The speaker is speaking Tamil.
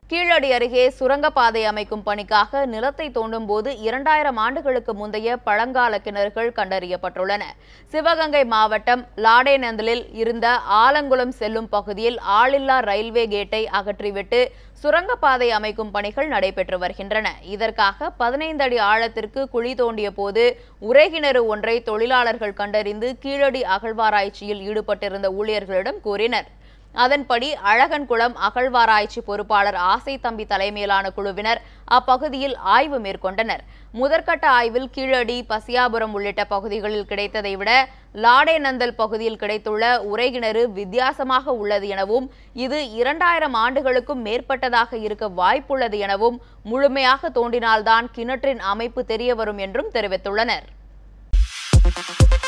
கீழடி அருகே சுரங்கப்பாதை அமைக்கும் பணிக்காக நிலத்தை தோண்டும் போது இரண்டாயிரம் ஆண்டுகளுக்கு முந்தைய பழங்கால கிணறுகள் கண்டறியப்பட்டுள்ளன சிவகங்கை மாவட்டம் லாடேநந்தலில் இருந்த ஆலங்குளம் செல்லும் பகுதியில் ஆளில்லா ரயில்வே கேட்டை அகற்றிவிட்டு சுரங்கப்பாதை அமைக்கும் பணிகள் நடைபெற்று வருகின்றன இதற்காக பதினைந்து அடி ஆழத்திற்கு குழி தோண்டிய போது உரைகிணறு ஒன்றை தொழிலாளர்கள் கண்டறிந்து கீழடி அகழ்வாராய்ச்சியில் ஈடுபட்டிருந்த ஊழியர்களிடம் கூறினர் அதன்படி அழகன்குளம் அகழ்வாராய்ச்சி பொறுப்பாளர் ஆசை தம்பி தலைமையிலான குழுவினர் அப்பகுதியில் ஆய்வு மேற்கொண்டனர் முதற்கட்ட ஆய்வில் கீழடி பசியாபுரம் உள்ளிட்ட பகுதிகளில் கிடைத்ததை விட லாடேநந்தல் பகுதியில் கிடைத்துள்ள உரைகிணறு வித்தியாசமாக உள்ளது எனவும் இது இரண்டாயிரம் ஆண்டுகளுக்கும் மேற்பட்டதாக இருக்க வாய்ப்புள்ளது எனவும் முழுமையாக தோண்டினால்தான் கிணற்றின் அமைப்பு தெரியவரும் என்றும் தெரிவித்துள்ளனர்